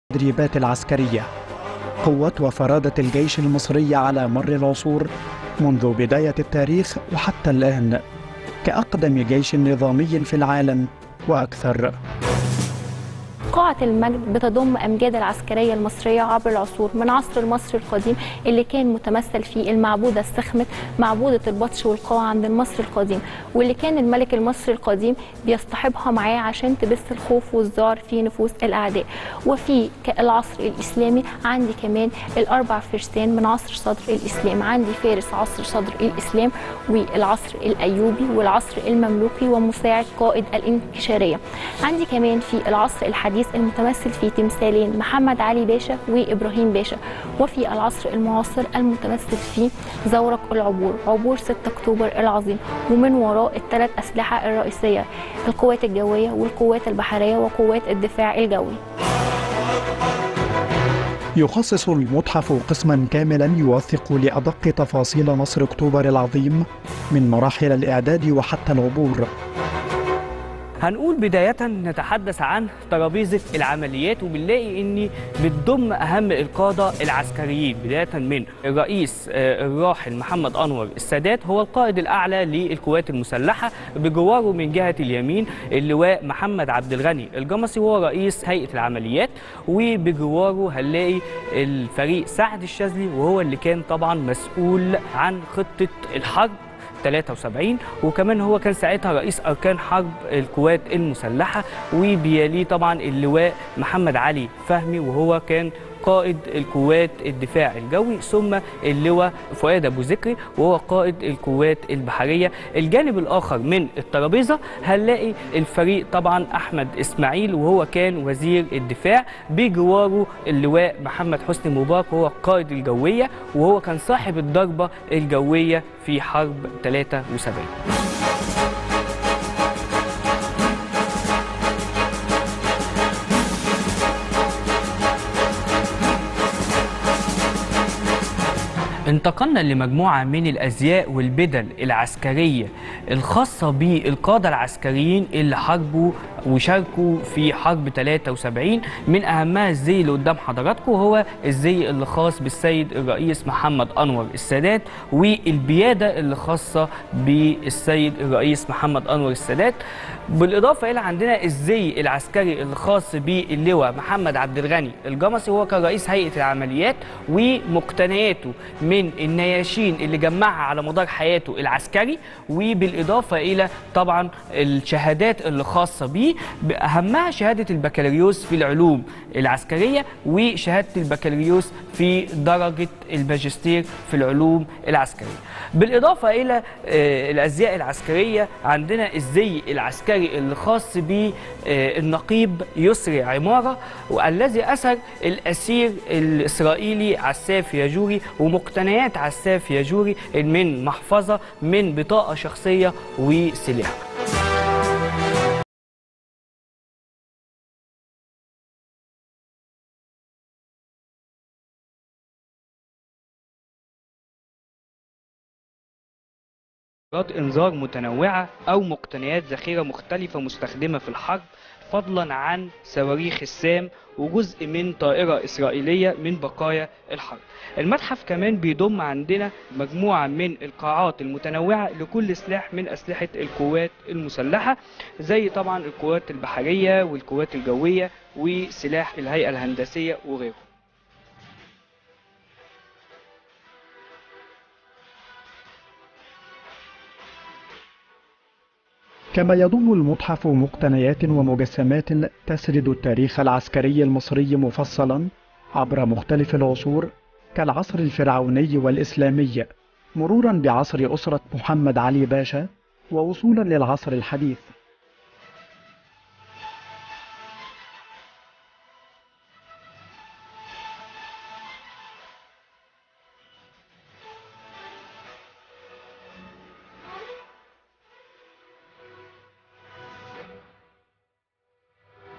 التدريبات العسكرية قوة وفرادة الجيش المصري على مر العصور منذ بداية التاريخ وحتى الآن كأقدم جيش نظامي في العالم وأكثر قاعة المجد بتضم أمجاد العسكرية المصرية عبر العصور من عصر المصري القديم اللي كان متمثل فيه المعبودة السخمت معبودة البطش والقوة عند المصري القديم واللي كان الملك المصري القديم بيصطحبها معاه عشان تبث الخوف والذعر في نفوس الأعداء وفي العصر الإسلامي عندي كمان الأربع فرسان من عصر صدر الإسلام عندي فارس عصر صدر الإسلام والعصر الأيوبي والعصر المملوكي ومساعد قائد الانكشارية عندي كمان في العصر الحديث المتمثل في تمثالين محمد علي باشا وإبراهيم باشا وفي العصر المعاصر المتمثل في زورق العبور عبور 6 أكتوبر العظيم ومن وراء الثلاث أسلحة الرئيسية القوات الجوية والقوات البحرية وقوات الدفاع الجوي يخصص المتحف قسما كاملا يوثق لأدق تفاصيل نصر أكتوبر العظيم من مراحل الإعداد وحتى العبور هنقول بداية نتحدث عن ترابيزة العمليات وبنلاقي ان بتضم اهم القادة العسكريين بداية من الرئيس الراحل محمد انور السادات هو القائد الاعلى للقوات المسلحة بجواره من جهة اليمين اللواء محمد عبد الغني الجمصي وهو رئيس هيئة العمليات وبجواره هنلاقي الفريق سعد الشاذلي وهو اللي كان طبعا مسؤول عن خطة الحرب 73 وكمان هو كان ساعتها رئيس اركان حرب القوات المسلحه وبيليه طبعا اللواء محمد علي فهمي وهو كان قائد القوات الدفاع الجوي ثم اللواء فؤاد ابو ذكري وهو قائد القوات البحريه الجانب الاخر من الترابيزه هنلاقي الفريق طبعا احمد اسماعيل وهو كان وزير الدفاع بجواره اللواء محمد حسني مبارك وهو قائد الجويه وهو كان صاحب الضربه الجويه في حرب 73 انتقلنا لمجموعة من الأزياء والبدل العسكرية الخاصة بالقادة العسكريين اللي حاربوا وشاركوا في حرب 73 من أهمها الزي اللي قدام حضراتكم هو الزي اللي خاص بالسيد الرئيس محمد أنور السادات والبيادة اللي خاصة بالسيد الرئيس محمد أنور السادات بالإضافة إلى عندنا الزي العسكري اللي خاص باللواء محمد عبد الغني الجمصي وهو كان رئيس هيئة العمليات ومقتنياته من النياشين اللي جمعها على مدار حياته العسكري وبالإضافة إلى طبعا الشهادات اللي خاصة به بأهمها شهادة البكالوريوس في العلوم العسكرية وشهادة البكالوريوس في درجة الماجستير في العلوم العسكرية بالإضافة إلى الأزياء العسكرية عندنا الزي العسكري اللي خاص بالنقيب يسري عمارة والذي أسر الأسير الإسرائيلي عساف ياجوري ومقتنيات عساف ياجوري من محفظة من بطاقة شخصية وسلاح انذار متنوعة أو مقتنيات ذخيرة مختلفة مستخدمة في الحرب فضلا عن صواريخ السام وجزء من طائرة إسرائيلية من بقايا الحرب المتحف كمان بيضم عندنا مجموعة من القاعات المتنوعة لكل سلاح من أسلحة القوات المسلحة زي طبعا القوات البحرية والقوات الجوية وسلاح الهيئة الهندسية وغيره كما يضم المتحف مقتنيات ومجسمات تسرد التاريخ العسكري المصري مفصلا عبر مختلف العصور كالعصر الفرعوني والإسلامي مرورا بعصر أسرة محمد علي باشا ووصولا للعصر الحديث